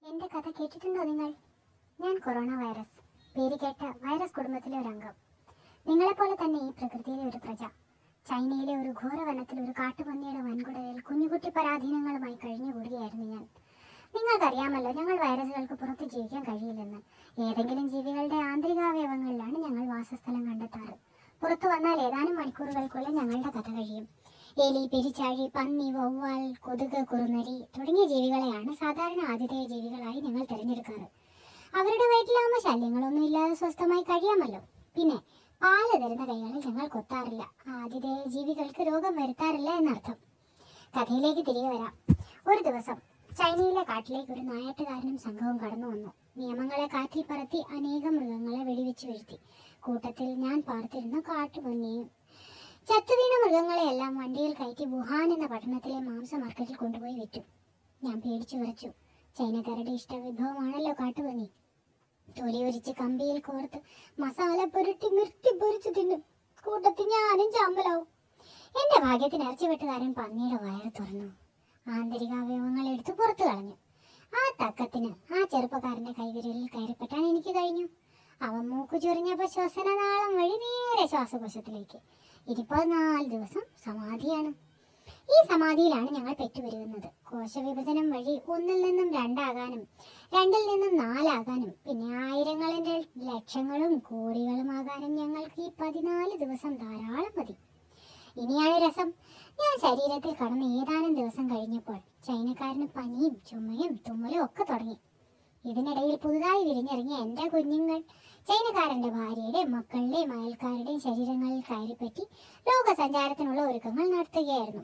എന്റെ കഥ കേട്ടിട്ടുണ്ടോ നിങ്ങൾ ഞാൻ കൊറോണ വൈറസ് പേര് കേട്ട വൈറസ് കുടുംബത്തിലെ ഒരു അംഗം നിങ്ങളെപ്പോലെ തന്നെ ഈ പ്രകൃതിയിലെ ഒരു പ്രജ ചൈനയിലെ ഒരു ഘോരവനത്തിൽ ഒരു കാട്ടുപന്നിയുടെ വൻകുടലിൽ കുഞ്ഞുകുട്ടി പരാധീനങ്ങളുമായി കഴിഞ്ഞുകൂടുകയായിരുന്നു ഞാൻ നിങ്ങൾക്കറിയാമല്ലോ ഞങ്ങൾ വൈറസുകൾക്ക് പുറത്ത് ജീവിക്കാൻ കഴിയില്ലെന്ന് ഏതെങ്കിലും ജീവികളുടെ ആന്തരികാവയവങ്ങളിലാണ് ഞങ്ങൾ വാസസ്ഥലം കണ്ടെത്താറ് പുറത്തു വന്നാൽ ഏതാനും മണിക്കൂറുകൾക്കുള്ളിൽ ഞങ്ങളുടെ കഥ കഴിയും എലി പെരിച്ചാഴി പന്നി വവ്വാൽ കൊതുക് കുറുനരി തുടങ്ങിയ ജീവികളെയാണ് സാധാരണ ആതിഥേയ ജീവികളായി ഞങ്ങൾ തിരഞ്ഞെടുക്കാറ് അവരുടെ വയറ്റിലാകുമ്പോൾ ശല്യങ്ങളൊന്നും ഇല്ലാതെ സ്വസ്ഥമായി കഴിയാമല്ലോ പിന്നെ പാല് തരുന്ന കൈകളിൽ ഞങ്ങൾ കൊത്താറില്ല ആതിഥേയ ജീവികൾക്ക് രോഗം വരുത്താറില്ല എന്നർത്ഥം കഥയിലേക്ക് തിരികെ വരാം ഒരു ദിവസം ചൈനയിലെ കാട്ടിലേക്ക് ഒരു നായാട്ടുകാരനും സംഘവും കടന്നു വന്നു നിയമങ്ങളെ കാറ്റിൽ പറത്തി അനേകം മൃഗങ്ങളെ വെടിവെച്ച് വീഴ്ത്തി കൂട്ടത്തിൽ ഞാൻ പാർത്തിരുന്ന കാട്ടുപന്നിയും ചത്തുവീണ മൃഗങ്ങളെയെല്ലാം വണ്ടിയിൽ കയറ്റി വുഹാൻ എന്ന പട്ടണത്തിലെ മാംസ മാർക്കറ്റിൽ കൊണ്ടുപോയി വിറ്റു ഞാൻ പേടിച്ചു വിറച്ചു ചൈനക്കാരുടെ ഇഷ്ട വിഭവമാണല്ലോ കാട്ടുപന്നി തൊലിയൊരിച്ച് കമ്പിയിൽ കോർത്ത് മസാല പുരട്ടി നിർത്തി പൊരിച്ചു തിന്നും കൂട്ടത്തിൽ ഞാനും ചാമ്പലാവും എന്റെ ഭാഗ്യത്തിന് ഇറച്ചിവെട്ടുകാരൻ പന്നിയുടെ വയറ് തുറന്നു ആന്തരികാവയവങ്ങൾ എടുത്ത് പുറത്തു കളഞ്ഞു ആ തക്കത്തിന് ആ ചെറുപ്പക്കാരന്റെ കൈവിരലിൽ കയറിപ്പറ്റാൻ എനിക്ക് കഴിഞ്ഞു അവൻ മൂക്ക് ചൊറിഞ്ഞപ്പോ ശ്വസനനാളം വഴി നേരെ ശ്വാസകോശത്തിലേക്ക് ഇരുപത്തിനാല് ദിവസം സമാധിയാണ് ഈ സമാധിയിലാണ് ഞങ്ങൾ പെറ്റുപെരുകുന്നത് കോശവിഭജനം വഴി ഒന്നിൽ നിന്നും രണ്ടാകാനും രണ്ടിൽ നിന്നും നാലാകാനും പിന്നെ ആയിരങ്ങളുടെ ലക്ഷങ്ങളും കോടികളുമാകാനും ഞങ്ങൾക്ക് ഈ പതിനാല് ദിവസം ധാരാളം മതി ഇനിയാണ് രസം ഞാൻ ശരീരത്തിൽ കടന്ന് ഏതാനും ദിവസം കഴിഞ്ഞപ്പോൾ ചൈനക്കാരന് പനിയും ചുമയും തുമ്മലും ഒക്കെ തുടങ്ങി ഇതിനിടയിൽ പുതുതായി വിരിഞ്ഞിറങ്ങിയ എന്റെ കുഞ്ഞുങ്ങൾ ചൈനക്കാരന്റെ ഭാര്യയുടെയും മക്കളുടെയും അയൽക്കാരുടെയും ശരീരങ്ങളിൽ കയറിപ്പറ്റി ലോകസഞ്ചാരത്തിനുള്ള ഒരുക്കങ്ങൾ നടത്തുകയായിരുന്നു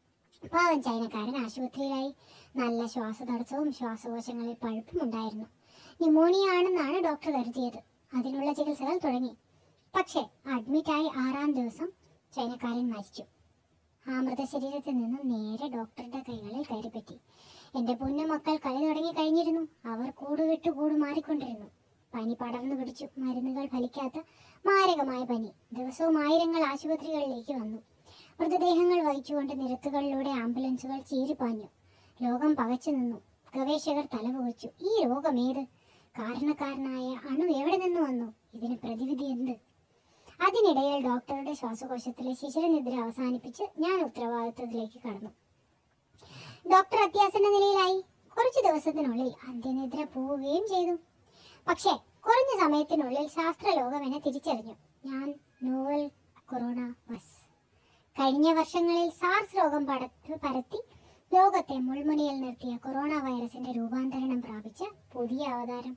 പാവൻ ചൈനക്കാരൻ ആശുപത്രിയിലായി നല്ല ശ്വാസതടസ്സവും ശ്വാസകോശങ്ങളിൽ പഴുപ്പും ഉണ്ടായിരുന്നു ന്യൂമോണിയ ആണെന്നാണ് ഡോക്ടർ കരുതിയത് അതിനുള്ള ചികിത്സകൾ തുടങ്ങി പക്ഷേ അഡ്മിറ്റായി ആറാം ദിവസം ചൈനക്കാരൻ മരിച്ചു ആ മൃതശരീരത്തിൽ നിന്നും നേരെ ഡോക്ടറുടെ കൈകളിൽ കയറിപ്പറ്റി എന്റെ പൊന്നു മക്കൾ കളി തുടങ്ങി കഴിഞ്ഞിരുന്നു അവർ കൂടുവിട്ട് കൂട് മാറിക്കൊണ്ടിരുന്നു പനി പടർന്നു പിടിച്ചു മരുന്നുകൾ ഫലിക്കാത്ത മാരകമായ പനി ദിവസവും ആയിരങ്ങൾ ആശുപത്രികളിലേക്ക് വന്നു മൃതദേഹങ്ങൾ വഹിച്ചുകൊണ്ട് നിരത്തുകളിലൂടെ ആംബുലൻസുകൾ ചീരിപ്പാഞ്ഞു ലോകം പകച്ചു നിന്നു ഗവേഷകർ തലപുകച്ചു ഈ രോഗം ഏത് കാരണക്കാരനായ അണു എവിടെ നിന്ന് വന്നു ഇതിന് പ്രതിവിധി എന്ത് അതിനിടയിൽ ഡോക്ടറുടെ ശ്വാസകോശത്തിലെ ശിശിരനിദ്ര അവസാനിപ്പിച്ച് ഞാൻ ഉത്തരവാദിത്വത്തിലേക്ക് കടന്നു ഡോക്ടർ അത്യാസന്ന നിലയിലായി കുറച്ചു ദിവസത്തിനുള്ളിൽ അന്ത്യനിദ്ര പോവുകയും ചെയ്തു പക്ഷേ കുറഞ്ഞ സമയത്തിനുള്ളിൽ ശാസ്ത്രലോകം എന്നെ തിരിച്ചറിഞ്ഞു ഞാൻ നോവൽ കൊറോണ വസ് കഴിഞ്ഞ വർഷങ്ങളിൽ സാർസ് രോഗം പടത്ത് പരത്തി ലോകത്തെ മുൾമുനയിൽ നിർത്തിയ കൊറോണ വൈറസിന്റെ രൂപാന്തരണം പ്രാപിച്ച പുതിയ അവതാരം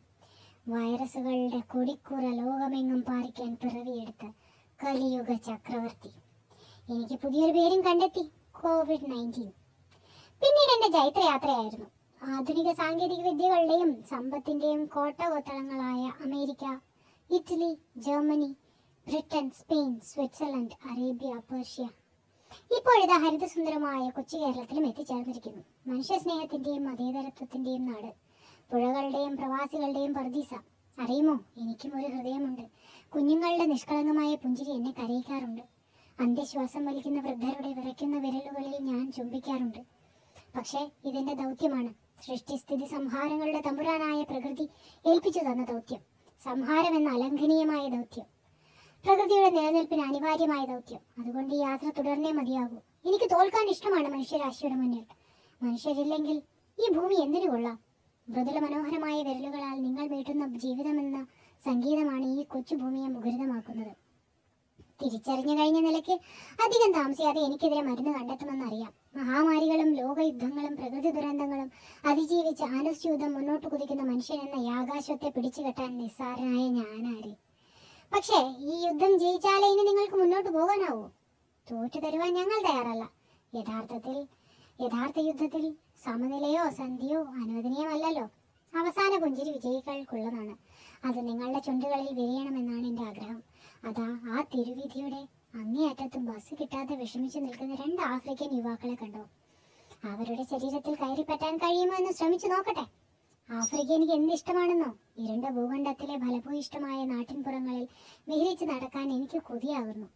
വൈറസുകളുടെ കൊടിക്കൂറ ലോകമെങ്ങും പാറിക്കാൻ പിറവിയെടുത്ത കലിയുഗ ചക്രവർത്തി എനിക്ക് പുതിയൊരു പേരും കണ്ടെത്തി കോവിഡ് നയൻറ്റീൻ പിന്നീട് എന്റെ ജൈത്രയാത്രയായിരുന്നു ആധുനിക സാങ്കേതിക വിദ്യകളുടെയും സമ്പത്തിന്റെയും കോട്ടകൊത്തളങ്ങളായ America Italy Germany Britain Spain Switzerland Arabia Persia ഇപ്പോഴിതാ ഹരിതസുന്ദരമായ കൊച്ചു കേരളത്തിലും എത്തിച്ചേർന്നിരിക്കുന്നു മനുഷ്യ സ്നേഹത്തിന്റെയും മതേതരത്വത്തിന്റെയും നാട് പുഴകളുടെയും പ്രവാസികളുടെയും പർദീസ അറിയുമോ എനിക്കും ഒരു ഹൃദയമുണ്ട് കുഞ്ഞുങ്ങളുടെ നിഷ്കളങ്കമായ പുഞ്ചിരി എന്നെ കരയിക്കാറുണ്ട് അന്ത്യശ്വാസം വലിക്കുന്ന വൃദ്ധരുടെ വിറയ്ക്കുന്ന വിരലുകളിൽ ഞാൻ ചുംബിക്കാറുണ്ട് പക്ഷേ ഇതെന്റെ ദൗത്യമാണ് സൃഷ്ടിസ്ഥിതി സംഹാരങ്ങളുടെ തമ്പുരാനായ പ്രകൃതി ഏൽപ്പിച്ചു തന്ന ദൗത്യം സംഹാരം എന്ന അലംഘനീയമായ ദൗത്യം പ്രകൃതിയുടെ നിലനിൽപ്പിന് അനിവാര്യമായ ദൗത്യം അതുകൊണ്ട് ഈ യാത്ര തുടർന്നേ മതിയാകൂ എനിക്ക് തോൽക്കാൻ ഇഷ്ടമാണ് മനുഷ്യരാശിയുടെ മുന്നിൽ മനുഷ്യരില്ലെങ്കിൽ ഈ ഭൂമി എന്തിനു കൊള്ളാം മൃദുല മനോഹരമായ വിരലുകളാൽ നിങ്ങൾ മീട്ടുന്ന ജീവിതമെന്ന സംഗീതമാണ് ഈ കൊച്ചു ഭൂമിയെ മുഖരിതമാക്കുന്നത് തിരിച്ചറിഞ്ഞു കഴിഞ്ഞ നിലയ്ക്ക് അധികം താമസിയാതെ എനിക്കെതിരെ മരുന്ന് കണ്ടെത്തുമെന്ന് അറിയാം മഹാമാരികളും ലോകയുദ്ധങ്ങളും പ്രകൃതി ദുരന്തങ്ങളും അതിജീവിച്ച് ആനുസ്യൂതം മുന്നോട്ട് കുതിക്കുന്ന മനുഷ്യൻ എന്ന യാകാശത്തെ പിടിച്ചു കെട്ടാൻ നിസ്സാരനായ ഞാനാര് പക്ഷേ ഈ യുദ്ധം ജയിച്ചാലേ ഇനി നിങ്ങൾക്ക് മുന്നോട്ട് പോകാനാവൂ തോറ്റു തരുവാൻ ഞങ്ങൾ തയ്യാറല്ല യഥാർത്ഥത്തിൽ യഥാർത്ഥ യുദ്ധത്തിൽ സമനിലയോ സന്ധിയോ അനുവദനീയമല്ലല്ലോ അവസാന പുഞ്ചിരി വിജയികൾക്കുള്ളതാണ് അത് നിങ്ങളുടെ ചുണ്ടുകളിൽ വിരിയണമെന്നാണ് എൻ്റെ ആഗ്രഹം അതാ ആ തിരുവീതിയുടെ അങ്ങേയറ്റത്ത് ബസ് കിട്ടാതെ വിഷമിച്ചു നിൽക്കുന്ന രണ്ട് ആഫ്രിക്കൻ യുവാക്കളെ കണ്ടോ അവരുടെ ശരീരത്തിൽ കയറിപ്പറ്റാൻ കഴിയുമോ എന്ന് ശ്രമിച്ചു നോക്കട്ടെ ആഫ്രിക്ക എനിക്ക് എന്ത് ഇഷ്ടമാണെന്നോ ഇരുണ്ട ഭൂഖണ്ഡത്തിലെ ഫലഭൂയിഷ്ടമായ നാട്ടിൻപുറങ്ങളിൽ വിഹരിച്ച് നടക്കാൻ എനിക്ക് കൊതിയാകുന്നു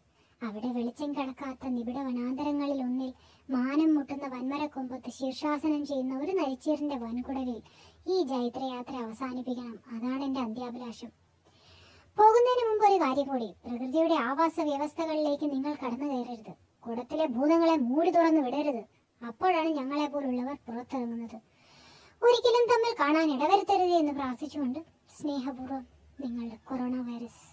അവിടെ വെളിച്ചം കിടക്കാത്ത നിബിഡ വനാന്തരങ്ങളിൽ ഒന്നിൽ മാനം മുട്ടുന്ന വൻമരക്കൊമ്പത്ത് ശീർഷാസനം ചെയ്യുന്ന ഒരു നരിച്ചീറിന്റെ വൻകുടലിൽ ഈ ജൈത്രയാത്ര അവസാനിപ്പിക്കണം അതാണ് എൻ്റെ അന്ത്യാഭിലാഷം പോകുന്നതിന് മുമ്പ് ഒരു കാര്യം കൂടി പ്രകൃതിയുടെ ആവാസ വ്യവസ്ഥകളിലേക്ക് നിങ്ങൾ കടന്നു കയറരുത് കുടത്തിലെ ഭൂതങ്ങളെ മൂടി തുറന്നു വിടരുത് അപ്പോഴാണ് ഞങ്ങളെ പോലുള്ളവർ പുറത്തിറങ്ങുന്നത് ഒരിക്കലും തമ്മിൽ കാണാൻ ഇടവരുത്തരുത് എന്ന് പ്രാർത്ഥിച്ചുകൊണ്ട് സ്നേഹപൂർവ്വം നിങ്ങളുടെ കൊറോണ വൈറസ്